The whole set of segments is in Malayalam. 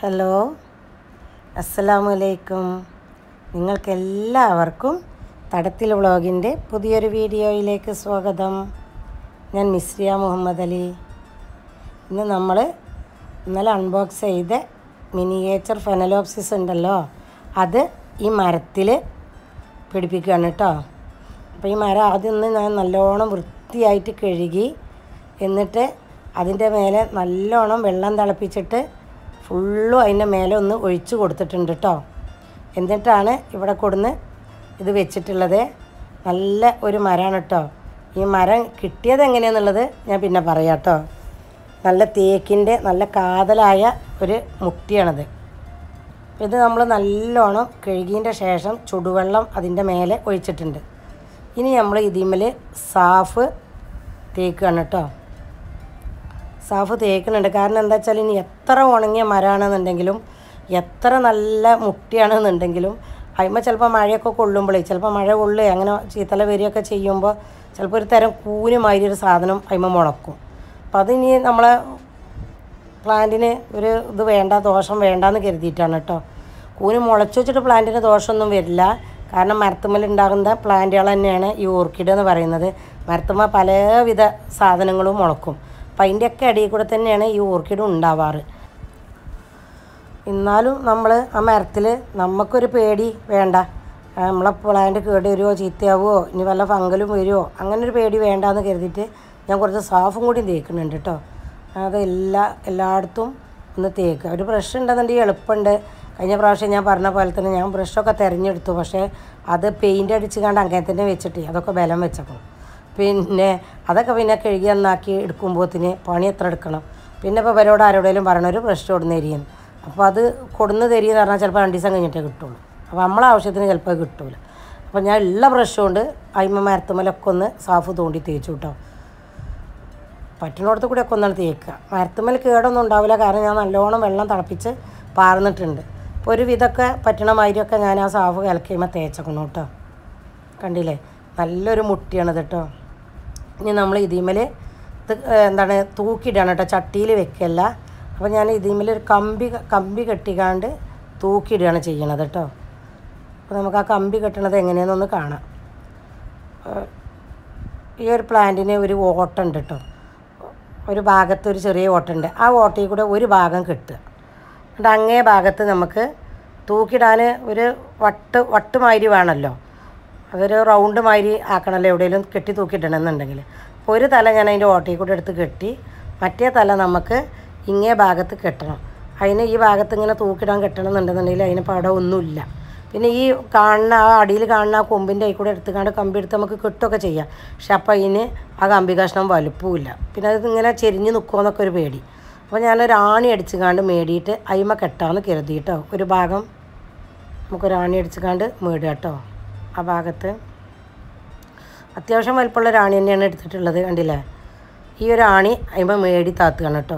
ഹലോ അസ്സലാമു അലൈക്കും നിങ്ങൾക്കെല്ലാവർക്കും തടത്തിൽ വ്ളോഗിൻ്റെ പുതിയൊരു വീഡിയോയിലേക്ക് സ്വാഗതം ഞാൻ മിസ്രിയ മുഹമ്മദ് അലി ഇന്ന് നമ്മൾ ഇന്നലെ അൺബോക്സ് ചെയ്ത മിനിയേച്ചർ ഫെനലോപ്സിസ് ഉണ്ടല്ലോ അത് ഈ മരത്തിൽ പിടിപ്പിക്കുകയാണ് കേട്ടോ അപ്പോൾ ഈ മരം ആദ്യം ഒന്ന് ഞാൻ നല്ലോണം വൃത്തിയായിട്ട് കഴുകി എന്നിട്ട് അതിൻ്റെ മേലെ നല്ലോണം വെള്ളം തിളപ്പിച്ചിട്ട് ഫുള്ളും അതിൻ്റെ മേലെ ഒന്ന് ഒഴിച്ച് കൊടുത്തിട്ടുണ്ട് കേട്ടോ എന്നിട്ടാണ് ഇവിടെ കൊടുന്ന് ഇത് വെച്ചിട്ടുള്ളത് നല്ല ഒരു മരമാണ് കേട്ടോ ഈ മരം കിട്ടിയത് എങ്ങനെയാണെന്നുള്ളത് ഞാൻ പിന്നെ പറയാം കേട്ടോ നല്ല തേക്കിൻ്റെ നല്ല കാതലായ ഒരു മുട്ടിയാണത് ഇത് നമ്മൾ നല്ലോണം കഴുകിയതിൻ്റെ ശേഷം ചുടുവെള്ളം അതിൻ്റെ മേലെ ഒഴിച്ചിട്ടുണ്ട് ഇനി നമ്മൾ ഇതിന്മേൽ സാഫ് തേക്കുകയാണ് കേട്ടോ സാഫ് തേക്കുന്നുണ്ട് കാരണം എന്താ വെച്ചാൽ ഇനി എത്ര ഉണങ്ങിയ മരമാണെന്നുണ്ടെങ്കിലും എത്ര നല്ല മുട്ടിയാണെന്നുണ്ടെങ്കിലും അതിമ ചിലപ്പോൾ മഴയൊക്കെ കൊള്ളുമ്പോഴേ ചിലപ്പോൾ മഴ കൊള്ളുക അങ്ങനെ ചീത്തല വരികയൊക്കെ ചെയ്യുമ്പോൾ ചിലപ്പോൾ ഒരു തരം കൂനുമാതിരി ഒരു സാധനം അതിമ മുളക്കും അപ്പം അതിനി നമ്മളെ പ്ലാന്റിന് ഒരു ഇത് വേണ്ട ദോഷം വേണ്ടാന്ന് കരുതിയിട്ടാണ് കേട്ടോ കൂന് മുളച്ചു വെച്ചിട്ട് പ്ലാന്റിന് ദോഷമൊന്നും വരില്ല കാരണം മരത്തുമ്മൽ ഉണ്ടാകുന്ന പ്ലാന്റുകൾ തന്നെയാണ് ഈ ഓർക്കിഡ് എന്ന് പറയുന്നത് മരത്തുമ്മ പലവിധ സാധനങ്ങളും മുളക്കും അപ്പം അതിൻ്റെയൊക്കെ ഇടയിൽ കൂടെ തന്നെയാണ് ഈ ഓർക്കിഡ് ഉണ്ടാവാറ് എന്നാലും നമ്മൾ ആ മരത്തിൽ നമുക്കൊരു പേടി വേണ്ട ആ, നമ്മളെ പ്ലാന്റ് കേട് വരുമോ ചീത്തയാവുമോ ഇനി വല്ല ഫംഗലും വരുമോ അങ്ങനെ ഒരു പേടി വേണ്ടാന്ന് കരുതിയിട്ട് ഞാൻ കുറച്ച് സാഫും കൂടി തേക്കുന്നുണ്ട് കേട്ടോ അത് എല്ലാ എല്ലായിടത്തും ഒന്ന് തേക്കുക ഒരു ബ്രഷ് ഉണ്ടെന്നുണ്ടെങ്കിൽ എളുപ്പമുണ്ട് കഴിഞ്ഞ പ്രാവശ്യം ഞാൻ പറഞ്ഞ പോലെ തന്നെ ഞാൻ ബ്രഷൊക്കെ തിരഞ്ഞെടുത്തു പക്ഷേ അത് പെയിൻ്റ് അടിച്ച് കണ്ട് അങ്ങനെ തന്നെ വെച്ചിട്ട് അതൊക്കെ ബലം വെച്ചേക്കണം പിന്നെ അതൊക്കെ പിന്നെ കഴുകി നന്നാക്കി എടുക്കുമ്പോഴത്തിന് പണി എത്ര എടുക്കണം പിന്നെ ഇപ്പോൾ ഇവരോട് ആരോടെങ്കിലും പറയണം ഒരു ബ്രഷ് കൊടുന്ന് തരികയെന്ന് അപ്പോൾ അത് കൊടുന്ന് തരികയെന്ന് പറഞ്ഞാൽ ചിലപ്പോൾ രണ്ട് ദിവസം കഴിഞ്ഞിട്ടേ കിട്ടുള്ളൂ അപ്പോൾ നമ്മളെ ആവശ്യത്തിന് ചിലപ്പോൾ കിട്ടൂല അപ്പോൾ ഞാൻ ഉള്ള ബ്രഷ് കൊണ്ട് അയിമ മരത്തുമ്മലൊക്കെ ഒന്ന് സാഫ് തോണ്ടി തേച്ചു കേട്ടോ പറ്റുന്നിടത്ത് കൂടെ ഒക്കെ ഒന്നാണ് തേക്കുക മരത്തുമ്മൽ കേടൊന്നും ഉണ്ടാവില്ല കാരണം ഞാൻ നല്ലോണം വെള്ളം തിളപ്പിച്ച് പാർന്നിട്ടുണ്ട് അപ്പോൾ ഒരു വിധമൊക്കെ പറ്റണ മാതിരിയൊക്കെ ഞാൻ ആ സാഫ് കലക്കിയുമ്പോൾ തേച്ചക്കണം കേട്ടോ കണ്ടില്ലേ നല്ലൊരു മുട്ടിയാണത് കേട്ടോ ഇനി നമ്മൾ ഇതിമേൽ ഇത് എന്താണ് തൂക്കിയിടാണ് കേട്ടോ ചട്ടിയിൽ വെക്കല്ല അപ്പോൾ ഞാൻ ഇതിമേൽ ഒരു കമ്പി കമ്പി കെട്ടിക്കാണ്ട് തൂക്കിയിടുകയാണ് ചെയ്യണത് കേട്ടോ അപ്പോൾ നമുക്ക് ആ കമ്പി കെട്ടണത് എങ്ങനെയാണെന്നൊന്ന് കാണാം ഏഹ് ഈ ഒരു പ്ലാന്റിന് ഒരു ഓട്ടുണ്ട് കേട്ടോ ഒരു ഭാഗത്ത് ഒരു ചെറിയ ഓട്ടുണ്ട് ആ ഓട്ടയിൽ കൂടെ ഒരു ഭാഗം കെട്ടുക എന്നിട്ട് അങ്ങേ ഭാഗത്ത് നമുക്ക് തൂക്കിയിടാൻ ഒരു വട്ട് വട്ട് മാതിരി വേണമല്ലോ അതൊരു റൗണ്ട് മാതിരി ആക്കണമല്ലോ എവിടെയെങ്കിലും കെട്ടി തൂക്കിയിടണമെന്നുണ്ടെങ്കിൽ അപ്പോൾ ഒരു തല ഞാൻ അതിൻ്റെ ഓട്ടയിൽ കൂടെ എടുത്ത് കെട്ടി മറ്റേ തല നമുക്ക് ഇങ്ങേ ഭാഗത്ത് കെട്ടണം അതിന് ഈ ഭാഗത്ത് ഇങ്ങനെ തൂക്കിടാൻ കെട്ടണം എന്നുണ്ടെന്നുണ്ടെങ്കിൽ അതിന് പടം ഒന്നുമില്ല പിന്നെ ഈ കാണുന്ന ആ അടിയിൽ കാണുന്ന ആ കൊമ്പിൻ്റെ അതിൽ കൂടെ എടുത്തുകൊണ്ട് കമ്പി എടുത്ത് നമുക്ക് കെട്ടുമൊക്കെ ചെയ്യാം പക്ഷെ അപ്പം അതിന് ആ കമ്പി കഷ്ണം വലുപ്പമില്ല പിന്നെ അത് ഇങ്ങനെ ചെരിഞ്ഞ് നിൽക്കുമെന്നൊക്കെ ഒരു പേടി അപ്പോൾ ഞാനൊരു ആണി അടിച്ചുകാണ്ട് മേടിയിട്ട് അയിമ കെട്ടാമെന്ന് കരുതി കേട്ടോ ഒരു ഭാഗം നമുക്കൊരു ആണി അടിച്ചുകാണ്ട് മേടുക കേട്ടോ ആ ഭാഗത്ത് അത്യാവശ്യം വലിപ്പമുള്ള ഒരു ആണി തന്നെയാണ് എടുത്തിട്ടുള്ളത് കണ്ടില്ലേ ഈ ഒരു ആണി അയിമ മേടി താത്തുകയാണ് കേട്ടോ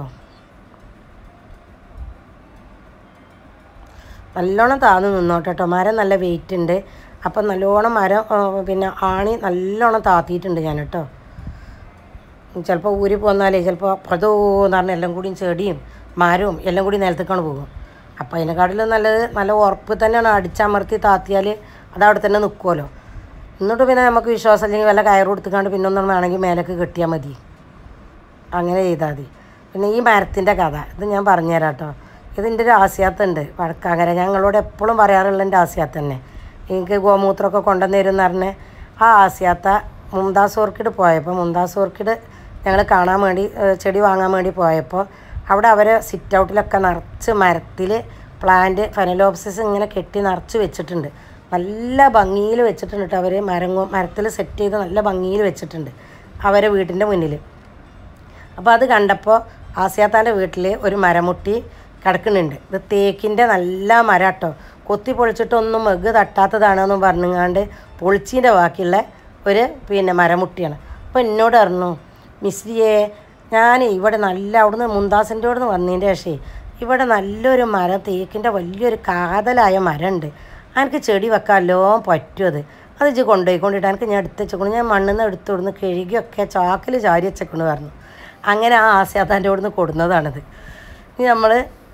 നല്ലോണം താന്ന് നിന്നോട്ടെ കേട്ടോ മരം നല്ല വെയിറ്റ് ഉണ്ട് അപ്പം നല്ലോണം മരം ആ, പിന്നെ ആണി നല്ലോണം താത്തിയിട്ടുണ്ട് ഞാൻ കേട്ടോ ചിലപ്പോൾ ഊരി പോന്നാലേ ചിലപ്പോൾ അതോ എന്ന് പറഞ്ഞാൽ എല്ലാം കൂടിയും ചെടിയും മരവും എല്ലാം കൂടി നിലത്തേക്കാണ് പോകും അപ്പോൾ അതിനെക്കാട്ടിലും നല്ലത് നല്ല ഉറപ്പ് തന്നെയാണ് അടിച്ചമർത്തി താത്തിയാൽ അത് അവിടെ തന്നെ നിൽക്കുമല്ലോ എന്നിട്ട് പിന്നെ നമുക്ക് വിശ്വാസം ഇല്ലെങ്കിൽ വല്ല കയറ് കൊടുത്തുകൊണ്ട് പിന്നെ ഒന്നും വേണമെങ്കിൽ മേലേക്ക് കെട്ടിയാൽ മതി അങ്ങനെ ചെയ്താൽ മതി പിന്നെ ഈ മരത്തിൻ്റെ കഥ ഇത് ഞാൻ പറഞ്ഞുതരാം കേട്ടോ ഇതിൻ്റെ ഒരു ആസ്യാത്തുണ്ട് വടക്കാങ്കര ഞങ്ങളോട് എപ്പോഴും പറയാറുള്ള എൻ്റെ ആസ്യാത്ത് തന്നെ എനിക്ക് ഗോമൂത്രമൊക്കെ കൊണ്ടുവന്ന് തരും എന്ന് പറഞ്ഞ് ആ ആസ്യാത്ത മുംതാസ് ഓർക്കിഡ് പോയപ്പോൾ മുംതാസ് ഓർക്കിഡ് ഞങ്ങൾ കാണാൻ വേണ്ടി ഏഹ്, ചെടി വാങ്ങാൻ വേണ്ടി പോയപ്പോൾ അവിടെ അവർ സിറ്റ് ഔട്ടിലൊക്കെ നിറച്ച് മരത്തിൽ പ്ലാന്റ് ഫെനലോപ്സിസ് ഇങ്ങനെ കെട്ടി നിറച്ച് വെച്ചിട്ടുണ്ട് നല്ല ഭംഗിയിൽ വെച്ചിട്ടുണ്ട് കേട്ടോ അവർ മരം മരത്തിൽ സെറ്റ് ചെയ്ത് നല്ല ഭംഗിയിൽ വെച്ചിട്ടുണ്ട് അവരെ വീട്ടിൻ്റെ മുന്നിൽ അപ്പോൾ അത് കണ്ടപ്പോൾ ആസിയാത്താൻ്റെ വീട്ടിൽ ഒരു മരമുട്ടി കിടക്കുന്നുണ്ട് ഇത് തേക്കിൻ്റെ നല്ല മരം കേട്ടോ കൊത്തി പൊളിച്ചിട്ടൊന്നും മെഗ് തട്ടാത്തതാണെന്നും പറഞ്ഞുങ്ങാണ്ട് പൊളിച്ചീൻ്റെ ബാക്കിയുള്ള ഒരു പിന്നെ മരമുട്ടിയാണ് അപ്പോൾ എന്നോട് പറഞ്ഞു മിസ്രിയെ ഞാൻ ഇവിടെ നല്ല അവിടുന്ന് മുന്താസിൻ്റെ അവിടെ നിന്ന് വന്നതിൻ്റെ ശേഷേ ഇവിടെ നല്ലൊരു മരം തേക്കിൻ്റെ വലിയൊരു കാതലായ മരമുണ്ട് എനിക്ക് ചെടി വെക്കാമല്ലോ പറ്റും അത് അത് ഇജ്ജ് കൊണ്ടുപോയിക്കൊണ്ടിട്ട് എനിക്ക് ഞാൻ എടുത്ത് വെച്ചേക്കണു ഞാൻ മണ്ണിൽ നിന്ന് എടുത്തു കൊടുന്ന് കഴുകിയൊക്കെ ചാക്കിൽ ചാരി വെച്ചേക്കണു പറഞ്ഞു അങ്ങനെ ആ ആസ്യാത്താൻ്റെ അവിടെ നിന്ന് കൊടുന്നതാണിത് ഇനി നമ്മൾ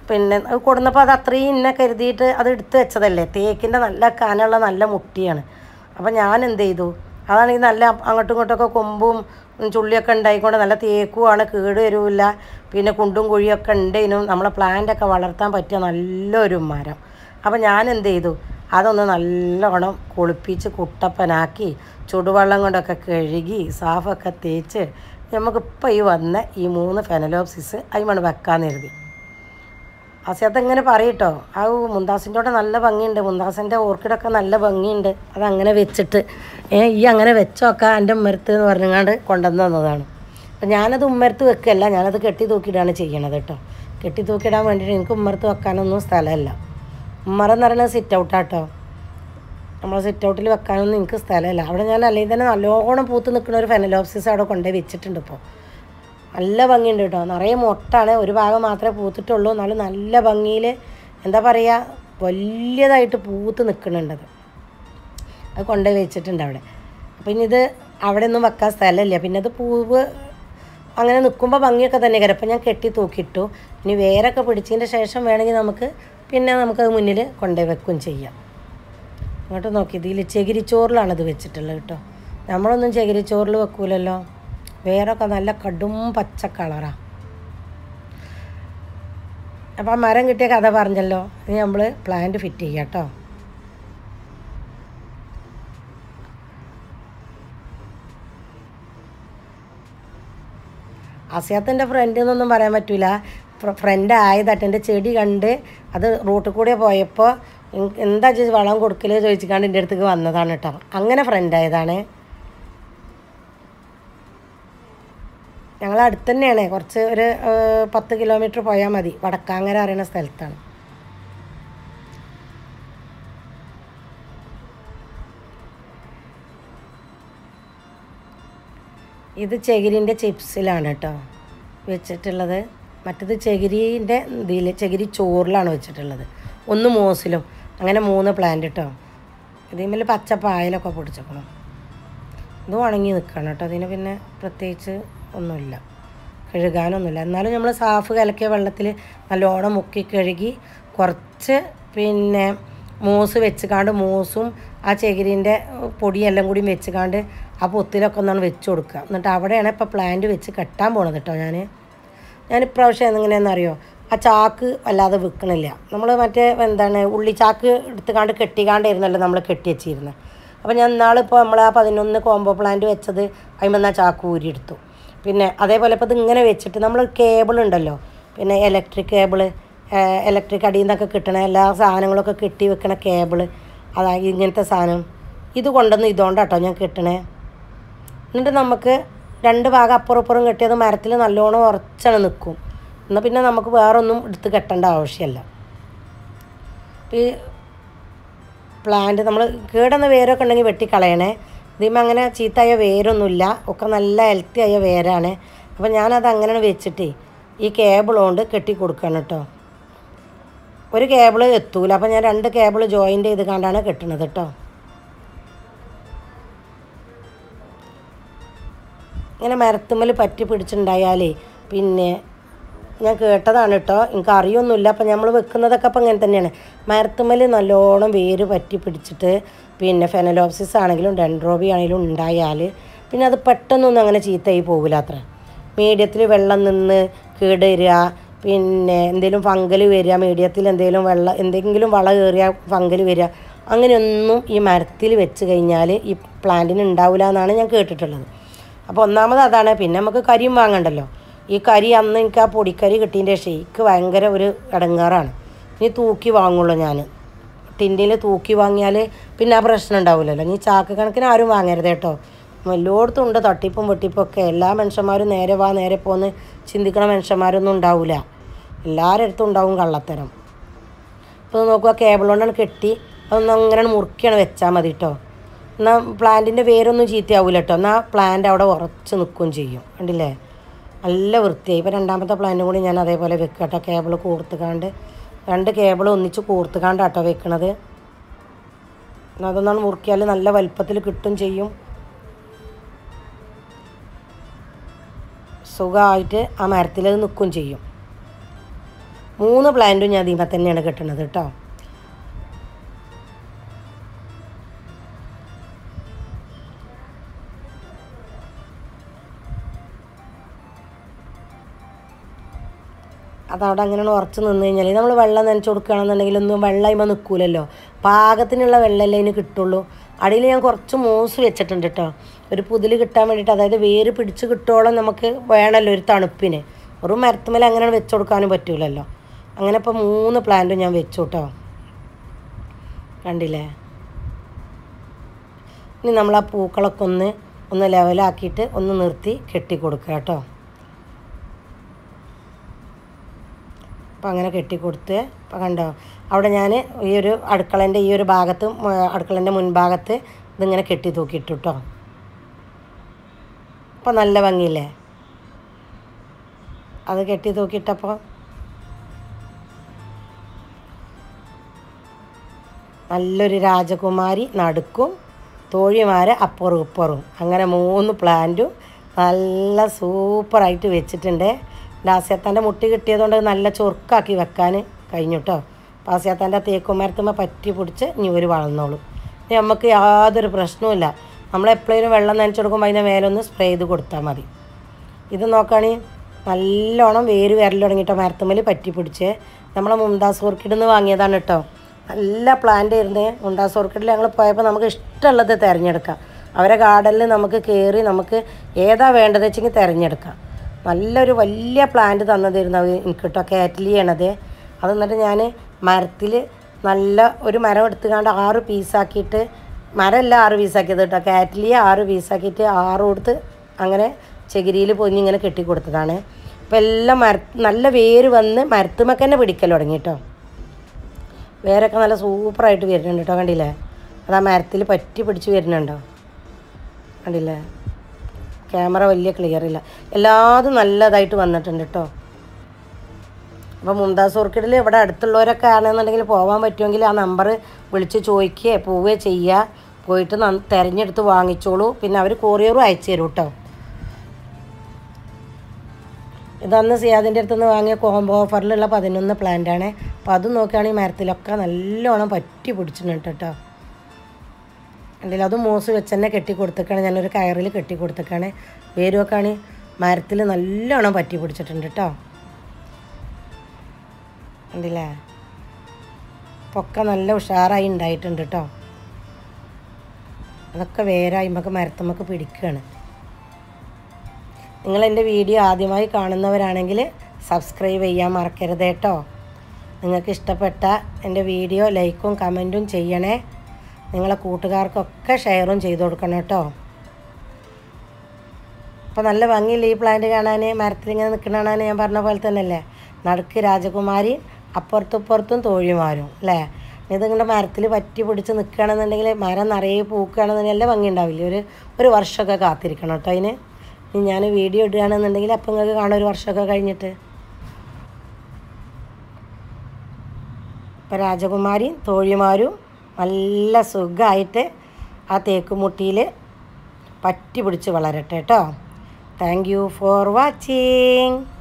പിന്നെ അത് കൊടുന്നപ്പോൾ അത് അത്രയും ഇന്നെ കരുതിയിട്ട് അത് എടുത്ത് വെച്ചതല്ലേ തേക്കിൻ്റെ നല്ല കനമുള്ള നല്ല മുട്ടിയാണ് അപ്പോൾ ഞാൻ എന്ത് ചെയ്തു അതാണെങ്കിൽ നല്ല അങ്ങോട്ടും ഇങ്ങോട്ടൊക്കെ കൊമ്പും ചുള്ളിയൊക്കെ ഉണ്ടായിക്കൊണ്ട് നല്ല തേക്കുമാണ് കേട് വരില്ല പിന്നെ കുണ്ടും കുഴിയൊക്കെ ഉണ്ടേനും നമ്മളെ പ്ലാന്റൊക്കെ വളർത്താൻ പറ്റിയ നല്ലൊരു മരം അപ്പോൾ ഞാൻ എന്ത് ചെയ്തു അതൊന്ന് നല്ലോണം കുളിപ്പിച്ച് കുട്ടപ്പനാക്കി ചുടുവെള്ളം കൊണ്ടൊക്കെ കഴുകി സാഫൊക്കെ തേച്ച് നമുക്കിപ്പോൾ ഈ വന്ന ഈ മൂന്ന് ഫെനലോപ്സിസ് അതിമാണ് വെക്കാൻ കരുതി അസിയത്ത് ഇങ്ങനെ പറയട്ടോ ആ മുന്താസിൻ്റെ കൂടെ നല്ല ഭംഗിയുണ്ട് മുന്താസിൻ്റെ ഓർക്കിഡൊക്കെ നല്ല ഭംഗിയുണ്ട് അതങ്ങനെ വെച്ചിട്ട് ഏ ഈ അങ്ങനെ വെച്ചോക്കാം എൻ്റെ ഉമ്മരത്ത് എന്ന് പറഞ്ഞങ്ങാണ്ട് കൊണ്ടുവന്ന് തന്നതാണ് അപ്പം ഞാനത് ഉമ്മരത്ത് വെക്കല്ല ഞാനത് കെട്ടി തൂക്കിയിടാണ് ചെയ്യണത് കേട്ടോ കെട്ടി തൂക്കിയിടാൻ വേണ്ടിയിട്ട് എനിക്ക് ഉമ്മരത്ത് വെക്കാനൊന്നും സ്ഥലമല്ല ഉമ്മറെന്ന് പറയുന്നത് സിറ്റ് ഔട്ടാട്ടോ നമ്മളെ സിറ്റ് ഔട്ടിൽ വെക്കാനൊന്നും എനിക്ക് സ്ഥലമില്ല അവിടെ ഞാൻ അല്ലെങ്കിൽ തന്നെ നല്ലോണം പൂത്ത് നിൽക്കുന്ന ഒരു ഫെനലോപ്സിസ് അവിടെ കൊണ്ടുപോയി വെച്ചിട്ടുണ്ട് ഇപ്പോൾ നല്ല ഭംഗിയുണ്ട് കേട്ടോ നിറയെ മൊട്ടാണ് ഒരു ഭാഗം മാത്രമേ പൂത്തിട്ടുള്ളൂ എന്നാലും നല്ല ഭംഗിയിൽ എന്താ പറയുക വലിയതായിട്ട് പൂത്ത് നിൽക്കുന്നുണ്ടത് അത് കൊണ്ടുപോയി വെച്ചിട്ടുണ്ട് അവിടെ അപ്പം ഇനി ഇത് അവിടെ ഒന്നും വെക്കാൻ സ്ഥലമില്ല പിന്നെ അത് പൂവ് അങ്ങനെ നിൽക്കുമ്പോൾ ഭംഗിയൊക്കെ തന്നെ കയറി അപ്പം ഞാൻ കെട്ടി തൂക്കിയിട്ടു ഇനി വേരൊക്കെ പിടിച്ചതിൻ്റെ ശേഷം വേണമെങ്കിൽ നമുക്ക് പിന്നെ നമുക്കത് മുന്നിൽ കൊണ്ടുപോയി വെക്കുകയും ചെയ്യാം ഇങ്ങോട്ട് നോക്കി ഇതിൽ ചകിരിച്ചോറിലാണ് ഇത് വെച്ചിട്ടുള്ളത് കേട്ടോ നമ്മളൊന്നും ചകിരിച്ചോറിൽ വെക്കൂലല്ലോ വേറൊക്കെ നല്ല കടും പച്ച കളറാണ് അപ്പം ആ മരം കിട്ടിയ കഥ പറഞ്ഞല്ലോ ഇനി നമ്മൾ പ്ലാന്റ് ഫിറ്റ് ചെയ്യാം കേട്ടോ അസിയാത്തിൻ്റെ ഫ്രണ്ട് എന്നൊന്നും പറയാൻ പറ്റില്ല ഫ്രണ്ട് ആയതായിട്ട് എൻ്റെ ചെടി കണ്ട് അത് റൂട്ടിൽ കൂടെ പോയപ്പോൾ എൻ- എന്താ ചേച്ചി വളം കൊടുക്കല് ചോദിച്ചിക്കാണ്ട് എൻ്റെ അടുത്തേക്ക് വന്നതാണ് കേട്ടോ അങ്ങനെ ഫ്രണ്ട് ആയതാണ് ഞങ്ങൾ അടുത്ത് തന്നെയാണ് കുറച്ച് ഒരു ഏഹ്, പത്ത് കിലോമീറ്റർ പോയാൽ മതി വടക്കാങ്ങര അറിയുന്ന സ്ഥലത്താണ് ഇത് ചകിരിൻ്റെ ചിപ്സിലാണ് കേട്ടോ വെച്ചിട്ടുള്ളത് മറ്റത് ചകിരീൻ്റെ ഇതിൽ ചകിരി ചോറിലാണ് വെച്ചിട്ടുള്ളത് ഒന്ന് മോസിലും അങ്ങനെ മൂന്ന് പ്ലാന്റ് കേട്ടോ ഇതിന്മേൽ പച്ച പായലൊക്കെ പൊടിച്ചേക്കണം ഇത് ഉണങ്ങി നിൽക്കണം കേട്ടോ അതിന് പിന്നെ പ്രത്യേകിച്ച് ഒന്നുമില്ല കഴുകാനൊന്നുമില്ല എന്നാലും നമ്മൾ സാഫ് കലക്കിയ വെള്ളത്തിൽ നല്ലോണം മുക്കി കഴുകി കുറച്ച് പിന്നെ മൂസ് വെച്ചുകാണ്ട് മൂസും ആ ചകിരിൻ്റെ പൊടിയെല്ലാം കൂടി വെച്ചുകാണ്ട് ആ പൊത്തിലൊക്കെ ഒന്നാണ് വെച്ച് കൊടുക്കുക എന്നിട്ട് അവിടെയാണ് ഇപ്പോൾ പ്ലാന്റ് വെച്ച് കെട്ടാൻ പോണത് കേട്ടോ ഞാൻ ഞാൻ ഇപ്രാവശ്യം എങ്ങനെയാണെന്നറിയോ ആ ചാക്ക് വല്ലാതെ വിൽക്കണില്ല നമ്മൾ മറ്റേ എന്താണ് ഉള്ളി ചാക്ക് എടുത്തുകാണ്ട് കെട്ടിക്കാണ്ടായിരുന്നല്ലോ നമ്മൾ കെട്ടി വെച്ചിരുന്നത് അപ്പോൾ ഞാൻ ഇന്നാളിപ്പോൾ നമ്മൾ ആ പതിനൊന്ന് കോംബോ പ്ലാന്റ് വെച്ചത് അതിമെന്ന് ആ ചാക്ക് ഊരിയെടുത്തു പിന്നെ അതേപോലെ ഇപ്പോൾ ഇത് ഇങ്ങനെ വെച്ചിട്ട് നമ്മൾ കേബിൾ ഉണ്ടല്ലോ പിന്നെ ഇലക്ട്രിക് കേബിള് ഇലക്ട്രിക് അടിയിൽ നിന്നൊക്കെ കിട്ടണ എല്ലാ സാധനങ്ങളൊക്കെ കെട്ടി വെക്കണ കേബിള് അതാ ഇങ്ങനത്തെ സാധനം ഇത് കൊണ്ടുവന്ന് ഇതുകൊണ്ടാട്ടോ ഞാൻ കെട്ടണേ എന്നിട്ട് നമുക്ക് രണ്ട് ഭാഗം അപ്പുറം ഇപ്പുറം കെട്ടിയത് മരത്തിൽ നല്ലോണം ഉറച്ചാണ് നിൽക്കും എന്നാൽ പിന്നെ നമുക്ക് വേറൊന്നും എടുത്ത് കെട്ടേണ്ട ആവശ്യമല്ല ഈ പ്ലാന്റ് നമ്മൾ കേടുന്ന വേരൊക്കെ ഉണ്ടെങ്കിൽ വെട്ടിക്കളയണേ ഇതിമ്മ അങ്ങനെ ചീത്തയായ വേരൊന്നുമില്ല ഒക്കെ നല്ല ഹെൽത്തി ആയ വേരാണ് അപ്പോൾ ഞാനത് അങ്ങനെ വെച്ചിട്ട് ഈ കേബിൾ കൊണ്ട് കെട്ടി കൊടുക്കണം കേട്ടോ ഒരു കേബിൾ എത്തൂല അപ്പോൾ ഞാൻ രണ്ട് കേബിൾ ജോയിൻ്റ് ചെയ്ത് കണ്ടാണ് കെട്ടണത് കേട്ടോ ഇങ്ങനെ മരത്തുമ്മൽ പറ്റി പിടിച്ചിട്ടുണ്ടായാലേ പിന്നെ ഞാൻ കേട്ടതാണ് കേട്ടോ എനിക്ക് അറിയൊന്നുമില്ല അപ്പം നമ്മൾ വെക്കുന്നതൊക്കെ അപ്പം ഇങ്ങനെ തന്നെയാണ് മരത്തുമ്മൽ നല്ലോണം വേര് പറ്റി പിടിച്ചിട്ട് പിന്നെ ഫെനലോപ്സിസ് ആണെങ്കിലും ഡെൻഡ്രോബി ആണെങ്കിലും ഉണ്ടായാൽ പിന്നെ അത് പെട്ടെന്നൊന്നും അങ്ങനെ ചീത്തയായി പോകില്ല അത്ര മീഡിയത്തിൽ വെള്ളം നിന്ന് കേട് വരിക പിന്നെ എന്തെങ്കിലും ഫംഗൽ വരിക മീഡിയത്തിൽ എന്തെങ്കിലും വെള്ളം എന്തെങ്കിലും വള കയറിയ ഫംഗൽ വരിക അങ്ങനെയൊന്നും ഈ മരത്തിൽ വെച്ച് കഴിഞ്ഞാൽ ഈ പ്ലാന്റിന് ഉണ്ടാവില്ല എന്നാണ് ഞാൻ കേട്ടിട്ടുള്ളത് അപ്പോൾ ഒന്നാമത് അതാണ് പിന്നെ നമുക്ക് കരിയും വാങ്ങണ്ടല്ലോ ഈ കരി അന്ന് എനിക്ക് ആ പൊടിക്കരി കിട്ടിയതിൻ്റെ ശേഷം എനിക്ക് ഭയങ്കര ഒരു ഇടങ്ങാറാണ് ഇനി തൂക്കി വാങ്ങുള്ളൂ ഞാൻ ടിന്നിൽ തൂക്കി വാങ്ങിയാൽ പിന്നെ ആ പ്രശ്നം ഉണ്ടാവില്ലല്ലോ ഇനി ചാക്ക് കണക്കിന് ആരും വാങ്ങരുത് കേട്ടോ എല്ലായിടത്തും ഉണ്ട് തട്ടിപ്പും വെട്ടിപ്പും ഒക്കെ എല്ലാ മനുഷ്യന്മാരും നേരെ വാ നേരെ പോന്ന് ചിന്തിക്കണ മനുഷ്യന്മാരൊന്നും ഉണ്ടാവില്ല എല്ലാവരുടെ അടുത്തും ഉണ്ടാവും കള്ളത്തരം ഇപ്പോൾ നോക്കുക കേബിൾ കൊണ്ടാണ് കെട്ടി അതൊന്ന് അങ്ങനെ മുറുക്കിയാണ് വെച്ചാൽ മതി കേട്ടോ എന്നാൽ പ്ലാന്റിൻ്റെ വേരൊന്നും ചീത്തയാവില്ല കേട്ടോ എന്നാൽ പ്ലാന്റ് അവിടെ ഉറച്ച് നിൽക്കുകയും ചെയ്യും കണ്ടില്ലേ നല്ല വൃത്തിയായി ഇപ്പോൾ രണ്ടാമത്തെ പ്ലാന്റും കൂടി ഞാൻ അതേപോലെ വെക്കുക കേട്ടോ കേബിൾ കൂർത്തുകാണ്ട് രണ്ട് കേബിൾ ഒന്നിച്ച് കൂർത്തുകാണ്ട് കേട്ടോ വെക്കണത് എന്നാൽ അതൊന്നാണ് മുറുക്കിയാൽ നല്ല വലുപ്പത്തിൽ കിട്ടും ചെയ്യും സുഖമായിട്ട് ആ മരത്തിൽ അത് നിൽക്കുകയും ചെയ്യും മൂന്ന് പ്ലാന്റും ഞാൻ ഇതിമ തന്നെയാണ് കിട്ടുന്നത് കേട്ടോ അതവിടെ അങ്ങനെ ഉറച്ച് നിന്ന് കഴിഞ്ഞാൽ നമ്മൾ വെള്ളം നനച്ച് കൊടുക്കുകയാണെന്നുണ്ടെങ്കിൽ ഒന്നും വെള്ളം അതിമ നിൽക്കൂലല്ലോ പാകത്തിനുള്ള വെള്ളമല്ലേ അതിന് കിട്ടുള്ളൂ അടിയിൽ ഞാൻ കുറച്ച് മൂസ് വെച്ചിട്ടുണ്ട് കേട്ടോ ഒരു പുതിൽ കിട്ടാൻ വേണ്ടിയിട്ട് അതായത് വേര് പിടിച്ച് കിട്ടോളം നമുക്ക് വേണമല്ലോ ഒരു തണുപ്പിന് ഒരു മരത്തുമേൽ അങ്ങനെ വെച്ച് കൊടുക്കാനും പറ്റൂലല്ലോ അങ്ങനെ ഇപ്പോൾ മൂന്ന് പ്ലാന്റും ഞാൻ വെച്ചു കേട്ടോ കണ്ടില്ലേ ഇനി നമ്മൾ ആ പൂക്കളൊക്കെ ഒന്ന് ഒന്ന് ലെവലാക്കിയിട്ട് ഒന്ന് നിർത്തി കെട്ടി കൊടുക്കുക കേട്ടോ അപ്പം അങ്ങനെ കെട്ടിക്കൊടുത്ത് അപ്പം കണ്ടോ അവിടെ ഞാൻ ഈ ഒരു അടുക്കളൻ്റെ ഈ ഒരു ഭാഗത്ത് അടുക്കളൻ്റെ മുൻഭാഗത്ത് ഇതിങ്ങനെ കെട്ടി തൂക്കിയിട്ടു കേട്ടോ അപ്പം നല്ല ഭംഗിയില്ലേ അത് കെട്ടി തൂക്കിയിട്ടപ്പോൾ നല്ലൊരു രാജകുമാരി നടുക്കും തോഴിമാരെ അപ്പുറവും ഇപ്പുറവും അങ്ങനെ മൂന്ന് പ്ലാന്റും നല്ല സൂപ്പറായിട്ട് വെച്ചിട്ടുണ്ട് ലാസ്യത്താൻ്റെ മുട്ടി കിട്ടിയതുകൊണ്ട് നല്ല ചൊറുക്കാക്കി വെക്കാൻ കഴിഞ്ഞു കേട്ടോ പാസ്യത്താൻ്റെ തേക്കുമരത്തുമ്പോൾ പറ്റി പിടിച്ച് ഇനി ഒരു വളർന്നോളും ഇനി നമുക്ക് യാതൊരു പ്രശ്നവുമില്ല നമ്മൾ എപ്പോഴേലും വെള്ളം നനച്ചു കൊടുക്കുമ്പോൾ അതിൻ്റെ മേലൊന്ന് സ്പ്രേ ചെയ്ത് കൊടുത്താൽ മതി ഇത് നോക്കുകയാണെങ്കിൽ നല്ലോണം വേര് വരൽ തുടങ്ങിയിട്ടോ മരത്തുമ്മൽ പറ്റി പിടിച്ച് നമ്മളെ മുംതാസ് ഓർക്കിഡിൽ നിന്ന് വാങ്ങിയതാണ് കേട്ടോ നല്ല പ്ലാന്റ് ആയിരുന്നേ മുംതാസ് ഓർക്കിഡിൽ ഞങ്ങൾ പോയപ്പോൾ നമുക്ക് ഇഷ്ടമുള്ളത് തിരഞ്ഞെടുക്കാം അവരെ ഗാർഡനിൽ നമുക്ക് കയറി നമുക്ക് ഏതാ വേണ്ടത് വെച്ചെങ്കിൽ തിരഞ്ഞെടുക്കാം നല്ലൊരു വലിയ പ്ലാന്റ് തന്നതായിരുന്നു അവർ എനിക്ക് കേട്ടോ കാറ്റലിയാണത് അത് എന്നിട്ട് ഞാൻ മരത്തിൽ നല്ല ഒരു മരം എടുത്തുകൊണ്ട് ആറ് പീസാക്കിയിട്ട് മരമല്ല ആറ് പീസാക്കിയത് കേട്ടോ കാറ്റലിയ ആറ് പീസാക്കിയിട്ട് ആറ് കൊടുത്ത് അങ്ങനെ ചകിരിയിൽ പൊഞ്ഞിങ്ങനെ കെട്ടി കൊടുത്തതാണ് അപ്പോൾ എല്ലാം മര നല്ല വേര് വന്ന് മരത്തുമ്മക്ക് തന്നെ പിടിക്കൽ തുടങ്ങി കേട്ടോ വേരൊക്കെ നല്ല സൂപ്പറായിട്ട് വരുന്നുണ്ട് കേട്ടോ കണ്ടില്ലേ അത് ആ മരത്തിൽ പറ്റി പിടിച്ച് വരുന്നുണ്ടോ കണ്ടില്ലേ ക്യാമറ വലിയ ക്ലിയർ ഇല്ല എല്ലാതും നല്ലതായിട്ട് വന്നിട്ടുണ്ട് കേട്ടോ അപ്പോൾ മുംതാസ് ഓർക്കിഡിൽ ഇവിടെ അടുത്തുള്ളവരൊക്കെ ആണെന്നുണ്ടെങ്കിൽ പോകാൻ പറ്റുമെങ്കിൽ ആ നമ്പർ വിളിച്ച് ചോദിക്കുകയോ പോവുകയോ ചെയ്യുക പോയിട്ട് നന്ന- തിരഞ്ഞെടുത്ത് വാങ്ങിച്ചോളൂ പിന്നെ അവർ കൊറിയറും അയച്ചു തരും കേട്ടോ ഇതന്ന് സിയാദിൻ്റെ അടുത്ത് നിന്ന് വാങ്ങിയ കോംബോ ഓഫറിലുള്ള പതിനൊന്ന് പ്ലാന്റാണ് അപ്പോൾ അത് നോക്കുകയാണെങ്കിൽ മരത്തിലൊക്കെ നല്ലോണം പറ്റി പിടിച്ചിട്ടുണ്ട് കേട്ടോ ഉണ്ടല്ലോ അത് മൂസ് വെച്ച് തന്നെ കെട്ടി കൊടുത്തേക്കാണ് ഞാനൊരു കയറിൽ കെട്ടി കൊടുത്തേക്കാണ് വേരുവൊക്കെയാണ് മരത്തിൽ നല്ലോണം പറ്റി പിടിച്ചിട്ടുണ്ട് കേട്ടോ ഉണ്ടല്ലേ പൊക്ക നല്ല ഉഷാറായി ഉണ്ടായിട്ടുണ്ട് കേട്ടോ അതൊക്കെ വേരായി നമുക്ക് മരത്തുമ്മക്ക് പിടിക്കുകയാണ് നിങ്ങൾ എൻ്റെ വീഡിയോ ആദ്യമായി കാണുന്നവരാണെങ്കിൽ സബ്സ്ക്രൈബ് ചെയ്യാൻ മറക്കരുത് കേട്ടോ നിങ്ങൾക്ക് ഇഷ്ടപ്പെട്ട എൻ്റെ വീഡിയോ ലൈക്കും കമൻറ്റും ചെയ്യണേ നിങ്ങളെ കൂട്ടുകാർക്കൊക്കെ ഷെയറും ചെയ്ത് കൊടുക്കണം കേട്ടോ അപ്പോൾ നല്ല ഭംഗിയില്ല ഈ പ്ലാന്റ് കാണാൻ മരത്തിലിങ്ങനെ നിൽക്കുന്ന കാണാൻ ഞാൻ പറഞ്ഞ പോലെ തന്നെയല്ലേ നടുക്ക് രാജകുമാരി അപ്പുറത്തും ഇപ്പുറത്തും തോഴിമാരും അല്ലേ ഇതിങ്ങനെ മരത്തിൽ പറ്റി പിടിച്ച് നിൽക്കുകയാണെന്നുണ്ടെങ്കിൽ മരം നിറയെ പൂക്കുകയാണെന്നുണ്ടെങ്കിൽ നല്ല ഭംഗി ഉണ്ടാവില്ലേ ഒരു ഒരു വർഷമൊക്കെ കാത്തിരിക്കണം കേട്ടോ അതിന് ഇനി ഞാൻ വീഡിയോ ഇടുകയാണെന്നുണ്ടെങ്കിൽ അപ്പം നിങ്ങൾക്ക് കാണാം ഒരു വർഷമൊക്കെ കഴിഞ്ഞിട്ട് ഇപ്പം രാജകുമാരിയും തോഴിമാരും നല്ല സുഖമായിട്ട് ആ തേക്കുമുട്ടിയിൽ പറ്റി പിടിച്ച് വളരട്ടെ കേട്ടോ താങ്ക് യു ഫോർ വാച്ചിങ്